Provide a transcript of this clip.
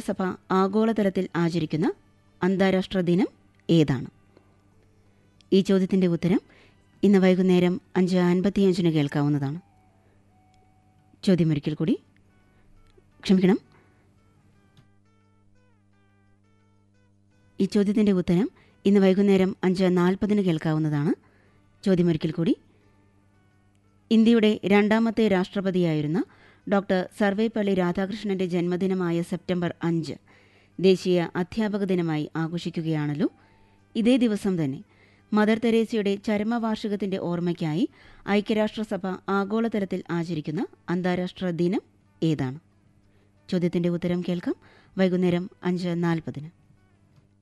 ഐക്യരാഷ്ട്രസഭ ആഗോളതലത്തിൽ ആചരിക്കുന്ന അന്താരാഷ്ട്ര ദിനം ഏതാണ് ഈ ചോദ്യത്തിന്റെ ഉത്തരം ഇന്ന് വൈകുന്നേരം അഞ്ച് അൻപത്തിയഞ്ചിന് കേൾക്കാവുന്നതാണ് ചോദ്യമൊരിക്കൽ കൂടി ക്ഷമിക്കണം ഈ ചോദ്യത്തിന്റെ ഉത്തരം ഇന്ന് വൈകുന്നേരം അഞ്ച് നാൽപ്പതിന് കേൾക്കാവുന്നതാണ് ചോദ്യമൊരിക്കൽ കൂടി ഇന്ത്യയുടെ രണ്ടാമത്തെ രാഷ്ട്രപതിയായിരുന്ന ഡോക്ടർ സർവേപ്പള്ളി രാധാകൃഷ്ണന്റെ ജന്മദിനമായ സെപ്റ്റംബർ അഞ്ച് ദേശീയ അധ്യാപക ദിനമായി ആഘോഷിക്കുകയാണല്ലോ ഇതേ ദിവസം തന്നെ മദർ തെരേസയുടെ ചരമവാർഷികത്തിന്റെ ഓർമ്മയ്ക്കായി ഐക്യരാഷ്ട്രസഭ ആഗോളതലത്തിൽ ആചരിക്കുന്ന അന്താരാഷ്ട്ര ദിനം ഏതാണ് ചോദ്യത്തിന്റെ ഉത്തരം കേൾക്കാം വൈകുന്നേരം അഞ്ച് നാൽപ്പതിന്